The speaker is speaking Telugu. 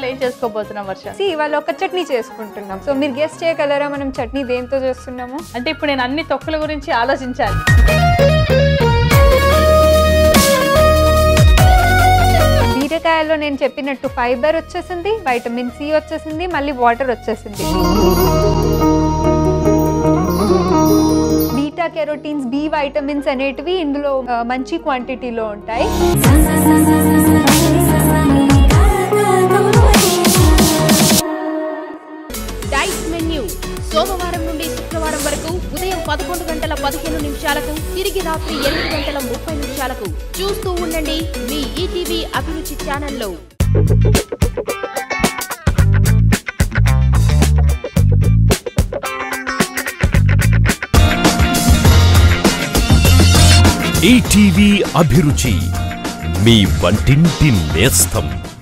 ఏం చేసుకోబోతున్నాం వర్ష See, ఇవాళ ఒక చట్నీ చేసుకుంటున్నాం సో మీరు గెస్ట్ చేయగలరా మనం చట్నీ దేంతో చేస్తున్నాము అంటే ఇప్పుడు నేను అన్ని తొక్కుల గురించి ఆలోచించాలి బీరకాయలో నేను చెప్పినట్టు ఫైబర్ వచ్చేసింది వైటమిన్ సి వచ్చేసింది మళ్ళీ వాటర్ వచ్చేసింది బీటా కెరోటీన్స్ బి వైటమిన్స్ అనేటివి ఇందులో ఆ, మంచి క్వాంటిటీలో ఉంటాయి డైట్ మెన్యూ సోమవారం నుండి శుక్రవారం వరకు ఉదయం పదకొండు గంటల పదిహేను నిమిషాలకు తిరిగి రాత్రి ఎనిమిది గంటల ముప్పై నిమిషాలకు చూస్తూ ఉండండి మీ ఈటీవీ అభిరుచి ఛానల్లో ఈటీవీ అభిరుచి మీ వంటింటి నేస్తం